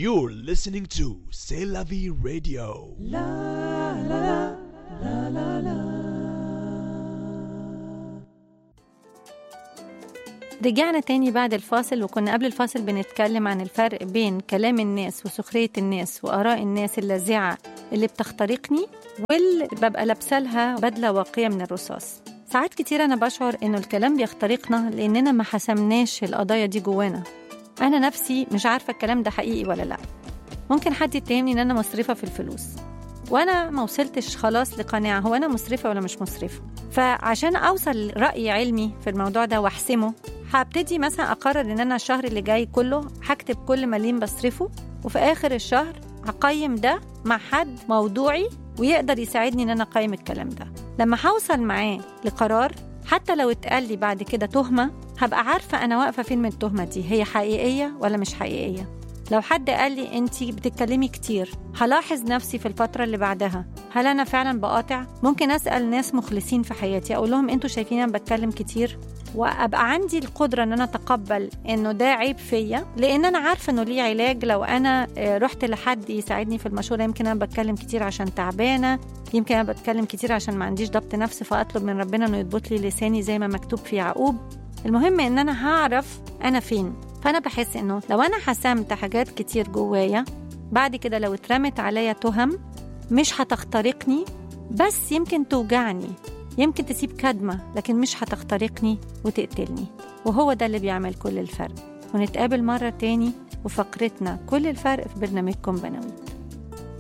You're listening to C'est la vie radio. رجعنا تاني بعد الفاصل وكنا قبل الفاصل بنتكلم عن الفرق بين كلام الناس وسخرية الناس وآراء الناس اللاذعة اللي بتخترقني واللي ببقى لابسة لها بدلة واقية من الرصاص ساعات كتير أنا بشعر إنه الكلام بيخترقنا لأننا ما حسمناش القضايا دي جوانا أنا نفسي مش عارفة الكلام ده حقيقي ولا لأ ممكن حد يتهمني إن أنا مصرفة في الفلوس وأنا ما وصلتش خلاص لقناعة هو أنا مصرفة ولا مش مصرفة فعشان أوصل لرأي علمي في الموضوع ده وأحسمه هبتدي مثلا أقرر إن أنا الشهر اللي جاي كله هكتب كل مليم بصرفه وفي آخر الشهر هقيم ده مع حد موضوعي ويقدر يساعدني إن أنا أقيم الكلام ده لما هوصل معاه لقرار حتى لو اتقال لي بعد كده تهمة هبقى عارفة أنا واقفة فين من التهمة دي هي حقيقية ولا مش حقيقية لو حد قال لي انت بتتكلمي كتير هلاحظ نفسي في الفترة اللي بعدها هل أنا فعلا بقاطع؟ ممكن أسأل ناس مخلصين في حياتي أقول لهم انتوا شايفين أنا بتكلم كتير وابقى عندي القدره ان انا اتقبل انه ده عيب فيا لان انا عارفه انه ليه علاج لو انا آه، رحت لحد يساعدني في المشوره يمكن انا بتكلم كتير عشان تعبانه يمكن انا بتكلم كتير عشان ما عنديش ضبط نفس فاطلب من ربنا انه يضبط لي لساني زي ما مكتوب في يعقوب المهم ان انا هعرف انا فين فانا بحس انه لو انا حسمت حاجات كتير جوايا بعد كده لو اترمت عليا تهم مش هتخترقني بس يمكن توجعني يمكن تسيب كدمة لكن مش هتخترقني وتقتلني وهو ده اللي بيعمل كل الفرق ونتقابل مرة تاني وفقرتنا كل الفرق في برنامجكم بنوي